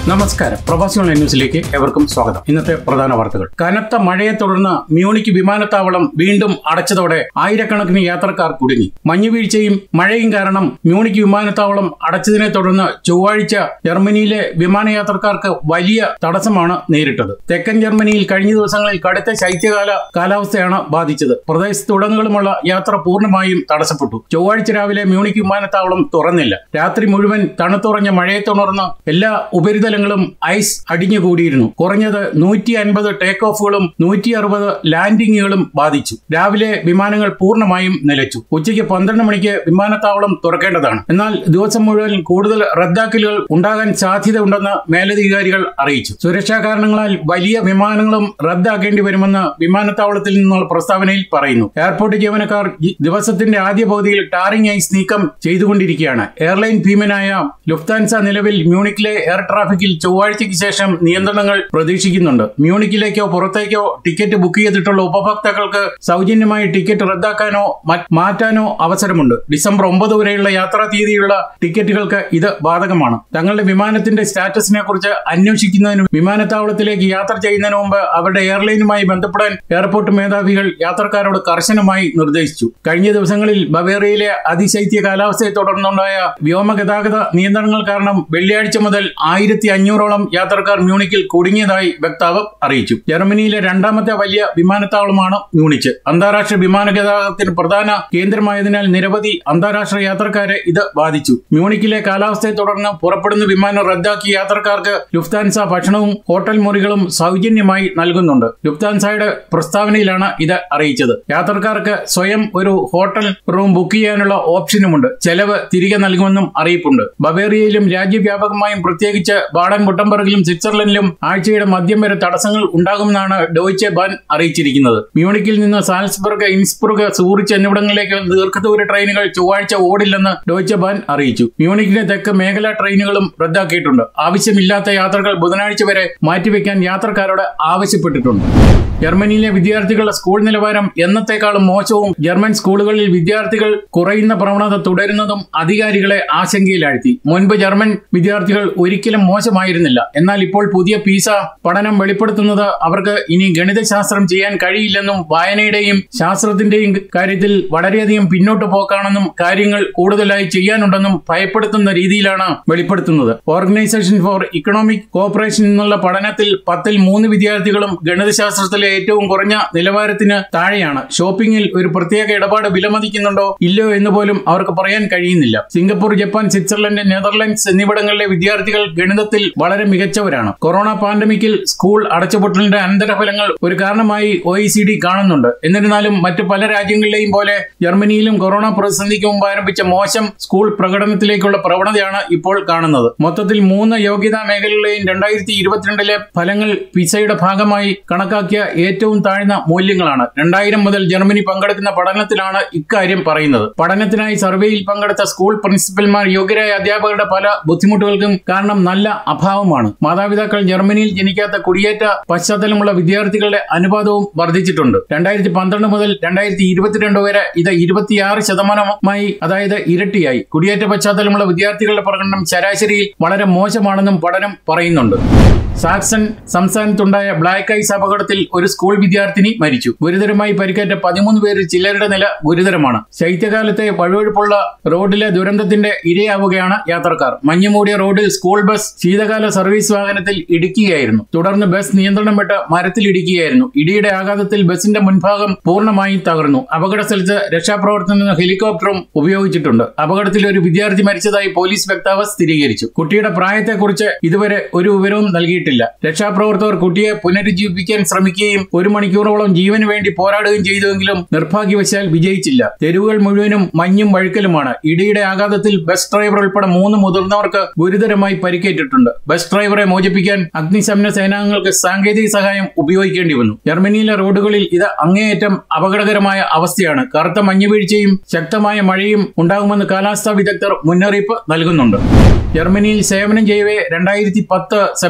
നമസ്കാരം പ്രവാസി ഓൺലൈൻ ന്യൂസിലേക്ക് എവർക്കും സ്വാഗതം ഇന്നത്തെ പ്രധാന വാർത്തകൾ കനത്ത മഴയെ തുടർന്ന് മ്യൂണിക്ക് വിമാനത്താവളം വീണ്ടും അടച്ചതോടെ ആയിരക്കണക്കിന് യാത്രക്കാർ കുടുങ്ങി മഞ്ഞുവീഴ്ചയും മഴയും കാരണം മ്യൂണിക്ക് വിമാനത്താവളം അടച്ചതിനെ തുടർന്ന് ചൊവ്വാഴ്ച ജർമ്മനിയിലെ വിമാനയാത്രക്കാർക്ക് വലിയ തടസ്സമാണ് നേരിട്ടത് തെക്കൻ ജർമ്മനിയിൽ കഴിഞ്ഞ ദിവസങ്ങളിൽ കടുത്ത ശൈത്യകാല കാലാവസ്ഥയാണ് ബാധിച്ചത് പ്രദേശത്തുടനീളമുള്ള യാത്ര പൂർണ്ണമായും തടസ്സപ്പെട്ടു ചൊവ്വാഴ്ച രാവിലെ മ്യൂണിക്ക് വിമാനത്താവളം തുറന്നില്ല രാത്രി മുഴുവൻ തണുത്തുറഞ്ഞ മഴയെ തുടർന്ന് എല്ലാ ഉപരിതലങ്ങളും ഐസ് അടിഞ്ഞുകൂടിയിരുന്നു കുറഞ്ഞത് നൂറ്റി അൻപത് ടേക്ക് ഓഫുകളും നൂറ്റി അറുപത് ലാൻഡിങ്ങുകളും ബാധിച്ചു രാവിലെ വിമാനങ്ങൾ പൂർണ്ണമായും നിലച്ചു ഉച്ചയ്ക്ക് പന്ത്രണ്ട് മണിക്ക് വിമാനത്താവളം തുറക്കേണ്ടതാണ് എന്നാൽ ദിവസം മുഴുവൻ കൂടുതൽ റദ്ദാക്കലുകൾ ഉണ്ടാകാൻ സാധ്യതയുണ്ടെന്ന് മേലധികാരികൾ അറിയിച്ചു സുരക്ഷാ കാരണങ്ങളാൽ വലിയ വിമാനങ്ങളും റദ്ദാക്കേണ്ടി വരുമെന്ന് വിമാനത്താവളത്തിൽ നിന്നുള്ള പ്രസ്താവനയിൽ പറയുന്നു എയർപോർട്ട് ജീവനക്കാർ ഈ ദിവസത്തിന്റെ ആദ്യ പകുതിയിൽ ടാറിംഗ് ഐസ് നീക്കം ചെയ്തുകൊണ്ടിരിക്കുകയാണ് എയർലൈൻ ഭീമനായ ലുഫ്താൻസ നിലവിൽ മ്യൂണിക്കിലെ എയർ ട്രാഫിക്കിൽ ചൊവ്വാഴ്ചയ്ക്ക് ശേഷം നിയന്ത്രണങ്ങൾ പ്രതീക്ഷിക്കുന്നുണ്ട് മ്യൂണിക്കിലേക്കോ പുറത്തേക്കോ ടിക്കറ്റ് ബുക്ക് ചെയ്തിട്ടുള്ള ഉപഭോക്താക്കൾക്ക് സൗജന്യമായി ടിക്കറ്റ് റദ്ദാക്കാനോ മറ്റ് മാറ്റാനോ അവസരമുണ്ട് ഡിസംബർ ഒമ്പത് വരെയുള്ള യാത്രാ തീയതിയുള്ള ടിക്കറ്റുകൾക്ക് ഇത് ബാധകമാണ് തങ്ങളുടെ വിമാനത്തിന്റെ സ്റ്റാറ്റസിനെ കുറിച്ച് അന്വേഷിക്കുന്നതിനും വിമാനത്താവളത്തിലേക്ക് യാത്ര ചെയ്യുന്നതിന് മുമ്പ് അവരുടെ എയർലൈനുമായി ബന്ധപ്പെടാൻ എയർപോർട്ട് മേധാവികൾ യാത്രക്കാരോട് കർശനമായി നിർദ്ദേശിച്ചു കഴിഞ്ഞ ദിവസങ്ങളിൽ ബവേറിയയിലെ അതിശൈത്യ കാലാവസ്ഥയെ തുടർന്നുണ്ടായ വ്യോമഗതാഗത നിയന്ത്രണങ്ങൾ കാരണം വെള്ളിയാഴ്ച മുതൽ ആയിരത്തി അഞ്ഞൂറോളം യാത്രക്കാർ മ്യൂണിക്കിൽ കുടുങ്ങിയതായി വക്താവ് അറിയിച്ചു ജർമ്മനിയിലെ രണ്ടാമത്തെ വലിയ വിമാനത്താവളമാണ് മ്യൂണിച്ച് അന്താരാഷ്ട്ര വിമാന ഗതാഗതത്തിന് പ്രധാന കേന്ദ്രമായതിനാൽ നിരവധി അന്താരാഷ്ട്ര യാത്രക്കാരെ ഇത് ബാധിച്ചു മ്യൂണിക്കിലെ കാലാവസ്ഥയെ തുടർന്ന് പുറപ്പെടുന്ന വിമാനം റദ്ദാക്കിയ യാത്രക്കാർക്ക് ലുഫ്താൻസ ഭക്ഷണവും ഹോട്ടൽ മുറികളും സൗജന്യമായി നൽകുന്നുണ്ട് ലുഫ്താൻസയുടെ പ്രസ്താവനയിലാണ് ഇത് അറിയിച്ചത് യാത്രക്കാർക്ക് സ്വയം ഒരു ഹോട്ടൽ റൂം ബുക്ക് ചെയ്യാനുള്ള ഓപ്ഷനുമുണ്ട് ചെലവ് തിരികെ നൽകുമെന്നും അറിയിപ്പുണ്ട് ബവേറിയയിലും രാജ്യവ്യാപകമായും പ്രത്യേകിച്ച് ബാഡൻ ബുട്ടംബർഗിലും സ്വിറ്റ്സർലൻഡിലും ആഴ്ചയുടെ മധ്യം വരെ തടസ്സങ്ങൾ ഉണ്ടാകുമെന്നാണ് ഡോയ്ച്ചെ ബാൻ അറിയിച്ചിരിക്കുന്നത് മ്യൂണിക്കിൽ നിന്ന് സാൽസ്ബർഗ് ഇൻസ്ബർഗ് സൂറിച്ച് എന്നിവിടങ്ങളിലേക്ക് ദീർഘദൂര ട്രെയിനുകൾ ചൊവ്വാഴ്ച ഓടില്ലെന്ന് ഡോയ്ച്ചെ ബാൻ അറിയിച്ചു മ്യൂണിക്കിലെ തെക്ക് മേഖലാ ട്രെയിനുകളും റദ്ദാക്കിയിട്ടുണ്ട് ആവശ്യമില്ലാത്ത യാത്രകൾ ബുധനാഴ്ച വരെ മാറ്റിവെക്കാൻ യാത്രക്കാരോട് ആവശ്യപ്പെട്ടിട്ടുണ്ട് ജർമ്മനിയിലെ വിദ്യാർത്ഥികളുടെ സ്കൂൾ നിലവാരം എന്നത്തെക്കാളും മോശവും ജർമ്മൻ സ്കൂളുകളിൽ വിദ്യാർത്ഥികൾ കുറയുന്ന പ്രവണത തുടരുന്നതും അധികാരികളെ ആശങ്കയിലാഴ്ത്തി മുൻപ് ജർമ്മൻ വിദ്യാർത്ഥികൾ ഒരിക്കലും മോശമായിരുന്നില്ല എന്നാൽ ഇപ്പോൾ പുതിയ പീസ പഠനം വെളിപ്പെടുത്തുന്നത് അവർക്ക് ഇനി ഗണിതശാസ്ത്രം ചെയ്യാൻ കഴിയില്ലെന്നും വായനയുടെയും ശാസ്ത്രത്തിന്റെയും കാര്യത്തിൽ വളരെയധികം പിന്നോട്ട് പോക്കാണെന്നും കാര്യങ്ങൾ കൂടുതലായി ചെയ്യാനുണ്ടെന്നും ഭയപ്പെടുത്തുന്ന രീതിയിലാണ് വെളിപ്പെടുത്തുന്നത് ഓർഗനൈസേഷൻ ഫോർ ഇക്കണോമിക് കോപ്പറേഷൻ എന്നുള്ള പഠനത്തിൽ പത്തിൽ മൂന്ന് വിദ്യാർത്ഥികളും ഗണിതശാസ്ത്രത്തിലെ ഏറ്റവും കുറഞ്ഞ നിലവാരത്തിന് താഴെയാണ് ഷോപ്പിംഗിൽ ഒരു പ്രത്യേക ഇടപാട് വിലമതിക്കുന്നുണ്ടോ ഇല്ലയോ എന്ന് പോലും അവർക്ക് പറയാൻ കഴിയുന്നില്ല സിംഗപ്പൂർ ജപ്പാൻ സ്വിറ്റ്സർലൻഡ് നെതർലൻഡ്സ് എന്നിവിടങ്ങളിലെ വിദ്യാർത്ഥികൾ ഗണിതത്തിൽ വളരെ മികച്ചവരാണ് കൊറോണ പാൻഡമിക്കിൽ സ്കൂൾ അടച്ചുപൂട്ടലിന്റെ അനന്തരഫലങ്ങൾ ഒരു കാരണമായി ഒ കാണുന്നുണ്ട് എന്നിരുന്നാലും മറ്റു പല രാജ്യങ്ങളിലെയും പോലെ ജർമ്മനിയിലും കൊറോണ പ്രതിസന്ധിക്ക് മുമ്പ് ആരംഭിച്ച മോശം സ്കൂൾ പ്രകടനത്തിലേക്കുള്ള പ്രവണതയാണ് ഇപ്പോൾ കാണുന്നത് മൊത്തത്തിൽ മൂന്ന് യോഗ്യതാ മേഖലകളിലെയും രണ്ടായിരത്തി ഇരുപത്തിരണ്ടിലെ ഫലങ്ങൾ പിസയുടെ ഭാഗമായി കണക്കാക്കിയ ഏറ്റവും താഴ്ന്ന മൂല്യങ്ങളാണ് രണ്ടായിരം മുതൽ ജർമ്മനി പങ്കെടുക്കുന്ന പഠനത്തിലാണ് ഇക്കാര്യം പറയുന്നത് പഠനത്തിനായി സർവേയിൽ പങ്കെടുത്ത സ്കൂൾ പ്രിൻസിപ്പൽമാർ യോഗ്യരായ അധ്യാപകരുടെ പല ബുദ്ധിമുട്ടുകൾക്കും കാരണം നല്ല അഭാവമാണ് മാതാപിതാക്കൾ ജർമ്മനിയിൽ ജനിക്കാത്ത കുടിയേറ്റ പശ്ചാത്തലമുള്ള വിദ്യാർത്ഥികളുടെ അനുപാതവും വർദ്ധിച്ചിട്ടുണ്ട് രണ്ടായിരത്തി പന്ത്രണ്ട് മുതൽ രണ്ടായിരത്തി ഇരുപത്തിരണ്ട് വരെ ഇത് ഇരുപത്തിയാറ് ശതമാനമായി അതായത് ഇരട്ടിയായി കുടിയേറ്റ പശ്ചാത്തലമുള്ള വിദ്യാർത്ഥികളുടെ പ്രകടനം ശരാശരിയിൽ വളരെ മോശമാണെന്നും പഠനം പറയുന്നുണ്ട് സാക്സൺ സംസ്ഥാനത്തുണ്ടായ ബ്ലാക്ക് ഐസ് അപകടത്തിൽ ഒരു സ്കൂൾ വിദ്യാർത്ഥിനി മരിച്ചു ഗുരുതരമായി പരിക്കേറ്റ പതിമൂന്ന് പേരിൽ ചിലരുടെ നില ഗുരുതരമാണ് ശൈത്യകാലത്തെ വഴുവഴുപ്പുള്ള റോഡിലെ ദുരന്തത്തിന്റെ ഇരയാവുകയാണ് യാത്രക്കാർ മഞ്ഞുമൂടിയ റോഡിൽ സ്കൂൾ ബസ് ശീതകാല സർവീസ് വാഹനത്തിൽ ഇടിക്കുകയായിരുന്നു തുടർന്ന് ബസ് നിയന്ത്രണം വിട്ട് മരത്തിൽ ഇടിക്കുകയായിരുന്നു ഇടിയുടെ ആഘാതത്തിൽ ബസിന്റെ മുൻഭാഗം പൂർണ്ണമായും തകർന്നു അപകട സ്ഥലത്ത് രക്ഷാപ്രവർത്തന ഹെലികോപ്റ്ററും ഉപയോഗിച്ചിട്ടുണ്ട് അപകടത്തിൽ ഒരു വിദ്യാർത്ഥി മരിച്ചതായി പോലീസ് വക്താവ് സ്ഥിരീകരിച്ചു കുട്ടിയുടെ പ്രായത്തെക്കുറിച്ച് ഇതുവരെ ഒരു വിവരവും നൽകിയിട്ടില്ല രക്ഷാപ്രവർത്തകർ കുട്ടിയെ പുനരുജ്ജീവിപ്പിക്കാൻ ശ്രമിക്കുകയും ഒരു മണിക്കൂറോളം ജീവന് വേണ്ടി പോരാടുകയും ചെയ്തുവെങ്കിലും നിർഭാഗ്യവശാൽ വിജയിച്ചില്ല തെരുവുകൾ മുഴുവനും മഞ്ഞും വഴുക്കലുമാണ് ഇടിയുടെ ആഘാതത്തിൽ ബസ് ഡ്രൈവർ ഉൾപ്പെടെ മൂന്ന് മുതിർന്നവർക്ക് ഗുരുതരമായി പരിക്കേറ്റിട്ടുണ്ട് ബസ് ഡ്രൈവറെ മോചിപ്പിക്കാൻ അഗ്നിശമന സേനാംഗങ്ങൾക്ക് സാങ്കേതിക സഹായം ഉപയോഗിക്കേണ്ടി വന്നു ജർമ്മനിയിലെ റോഡുകളിൽ ഇത് അങ്ങേയറ്റം അപകടകരമായ അവസ്ഥയാണ് കറുത്ത മഞ്ഞുവീഴ്ചയും ശക്തമായ മഴയും ഉണ്ടാകുമെന്ന് കാലാവസ്ഥാ വിദഗ്ധർ മുന്നറിയിപ്പ് നൽകുന്നുണ്ട് ജർമ്മനിയിൽ സേവനം ചെയ്യവേ രണ്ടായിരത്തി പത്ത് സെപ്റ്റംബർ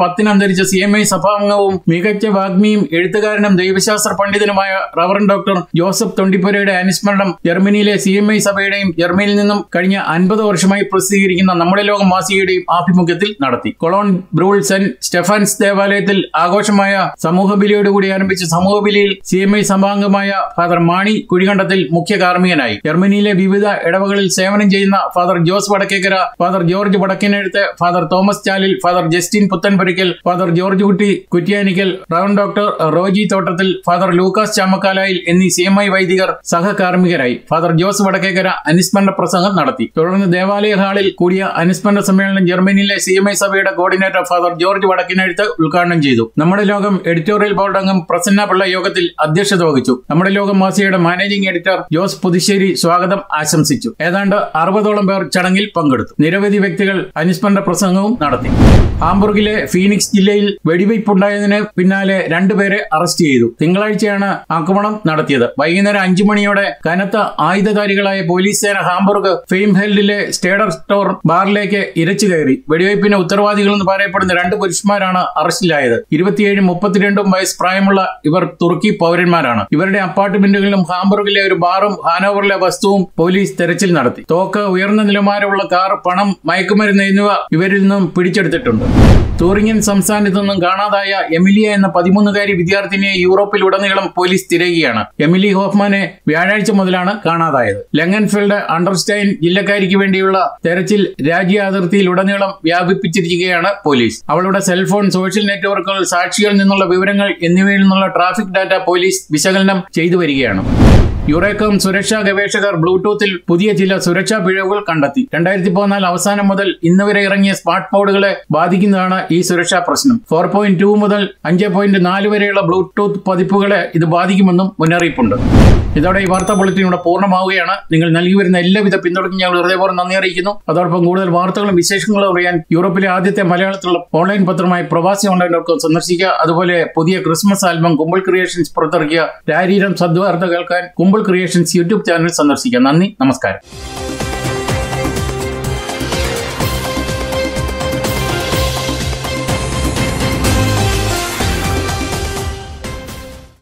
പത്തിന് അന്തരിച്ച സി എം ഐ സഭാംഗവും മികച്ച വാഗ്മിയും എഴുത്തുകാരനും ദൈവശാസ്ത്ര പണ്ഡിതനുമായ റവറൻ ഡോക്ടർ ജോസഫ് തൊണ്ടിപ്പുരയുടെ അനുസ്മരണം ജർമ്മനിയിലെ സി എം ഐ സഭയുടെയും ജർമ്മനിയിൽ നിന്നും കഴിഞ്ഞ അൻപത് വർഷമായി പ്രസിദ്ധീകരിക്കുന്ന നമ്മുടെ ലോകം മാസികയുടെയും ആഭിമുഖ്യത്തിൽ നടത്തി കൊളോൺ ബ്രൂൾ സെന്റ് സ്റ്റെഫാൻസ് ദേവാലയത്തിൽ ആഘോഷമായ സമൂഹ ബലിയോടുകൂടി ആരംഭിച്ച സമൂഹ ബലിയിൽ സി എം ഐ സഭാംഗമായ ഫാദർ മാണി കുഴികണ്ടത്തിൽ മുഖ്യ കാർമ്മികനായി ജർമ്മനിയിലെ വിവിധ ഇടവകളിൽ സേവനം ചെയ്യുന്ന father Jose Vadakkekara father George Vadakkinezhuthu father Thomas Chalil father Justin Puthenpurackal father George Kutty Kuttiyanikkal റവൻ doctor Roji തോട്ടത്തിൽ ഫാദർ ലൂക്കാസ് ചാമക്കാലായിൽ എന്നീ സി എം ഐ വൈദികർ സഹകാർമ്മികരായി ഫാദർ ജോസ് വടക്കേക്കര അനുസ്മരണ പ്രസംഗം നടത്തി തുടർന്ന് ദേവാലയ ഹാളിൽ കൂടിയ അനുസ്മരണ സമ്മേളനം ജർമ്മനിയിലെ സി എം ഐ സഭയുടെ കോർഡിനേറ്റർ ഫാദർ ജോർജ് വടക്കിനെഴുത്ത് ഉദ്ഘാടനം ചെയ്തു നമ്മുടെ ലോകം എഡിറ്റോറിയൽ ബോർഡ് അംഗം പ്രസന്ന പിള്ള യോഗത്തിൽ അധ്യക്ഷത വഹിച്ചു നമ്മുടെ ലോകം മാസികയുടെ മാനേജിംഗ് എഡിറ്റർ ജോസ് പുതുശ്ശേരി സ്വാഗതം ആശംസിച്ചു ഏതാണ്ട് അറുപതോളം പേർ ചടങ്ങിൽ പങ്കെടുത്തു നിരവധി വ്യക്തികൾ അനുസ്മരണ പ്രസംഗവും നടത്തി ഹാംബുർഗിലെ ഫീനിക്സ് ജില്ലയിൽ വെടിവയ്പുണ്ടായതിന് പിന്നാലെ രണ്ടുപേരെ അറസ്റ്റ് ചെയ്തു തിങ്കളാഴ്ചയാണ് ആക്രമണം നടത്തിയത് വൈകുന്നേരം അഞ്ചു മണിയോടെ കനത്ത ആയുധധാരികളായ പോലീസ് സേന ഹാംബുർഗ് ഫെയിംഹെൽഡിലെ സ്റ്റേഡർ സ്റ്റോർ ബാറിലേക്ക് ഇരച്ചു കയറി വെടിവയ്പ്പിന് ഉത്തരവാദികളെന്ന് പറയപ്പെടുന്ന രണ്ട് പുരുഷന്മാരാണ് അറസ്റ്റിലായത് ഇരുപത്തിയേഴും മുപ്പത്തിരണ്ടും വയസ്സ് പ്രായമുള്ള ഇവർ തുർക്കി പൗരന്മാരാണ് ഇവരുടെ അപ്പാർട്ട്മെന്റുകളിലും ഹാംബുർഗിലെ ഒരു ബാറും ഹാനോവറിലെ വസ്തുവും പോലീസ് തെരച്ചിൽ നടത്തി തോക്ക് ഉയർന്ന നിലവാരമുള്ള കാർ പണം മയക്കുമരുന്ന് എന്നിവ ഇവരിൽ നിന്നും പിടിച്ചെടുത്തിട്ടുണ്ട് ടൂറിംഗൻ സംസ്ഥാനത്തു നിന്നും കാണാതായ എമിലിയ എന്ന പതിമൂന്നുകാരി വിദ്യാർത്ഥിനിയെ യൂറോപ്പിലുടനീളം പോലീസ് തിരയുകയാണ് എമിലി ഹോഫ്മാനെ വ്യാഴാഴ്ച മുതലാണ് കാണാതായത് ലങ്ങൻഫീൽഡ് അണ്ടർസ്റ്റൈൻ ജില്ലക്കാരിക്ക് വേണ്ടിയുള്ള തെരച്ചിൽ രാജ്യ അതിർത്തിയിലുടനീളം വ്യാപിപ്പിച്ചിരിക്കുകയാണ് പോലീസ് അവളുടെ സെൽഫോൺ സോഷ്യൽ നെറ്റ്വർക്കുകൾ സാക്ഷികളിൽ നിന്നുള്ള വിവരങ്ങൾ എന്നിവയിൽ നിന്നുള്ള ട്രാഫിക് ഡാറ്റ പോലീസ് വിശകലനം ചെയ്തു വരികയാണ് യുറേക്കം സുരക്ഷാ ഗവേഷകർ ബ്ലൂടൂത്തിൽ പുതിയ ചില സുരക്ഷാ പിഴവുകൾ കണ്ടെത്തി രണ്ടായിരത്തി പതിനാല് അവസാനം മുതൽ ഇന്ന് വരെ ഇറങ്ങിയ സ്മാർട്ട് ഫോണുകളെ ബാധിക്കുന്നതാണ് ഈ സുരക്ഷാ പ്രശ്നം ഫോർ പോയിന്റ് ടു മുതൽ അഞ്ച് പോയിന്റ് നാല് വരെയുള്ള ബ്ലൂടൂത്ത് പതിപ്പുകളെ ഇത് ബാധിക്കുമെന്നും മുന്നറിയിപ്പുണ്ട് ഇതോടെ ഈ വാർത്താ ബുള്ളറ്റിൻ ഇവിടെ പൂർണ്ണമാവുകയാണ് നിങ്ങൾ നൽകി വരുന്ന എല്ലാവിധ പിന്തുണയ്ക്കും ഞങ്ങൾ ഹൃദയപൂർവ്വം നന്ദി അറിയിക്കുന്നു അതോടൊപ്പം കൂടുതൽ വാർത്തകളും വിശേഷങ്ങളും അറിയാൻ യൂറോപ്പിലെ ആദ്യത്തെ മലയാളത്തിലുള്ള ഓൺലൈൻ പത്രമായ പ്രവാസി ഓൺലൈൻ ഡോട്ട് കോം സന്ദർശിക്കുക അതുപോലെ പുതിയ ക്രിസ്മസ് ആൽബം കുമ്പിൾ ക്രിയേഷൻസ് പുറത്തിറക്കിയ രാരീരം സദ്വാർത്ത കേൾക്കാൻ കുമ്പിൾ ക്രിയേഷൻസ് യൂട്യൂബ് ചാനൽ സന്ദർശിക്കുക നന്ദി നമസ്കാരം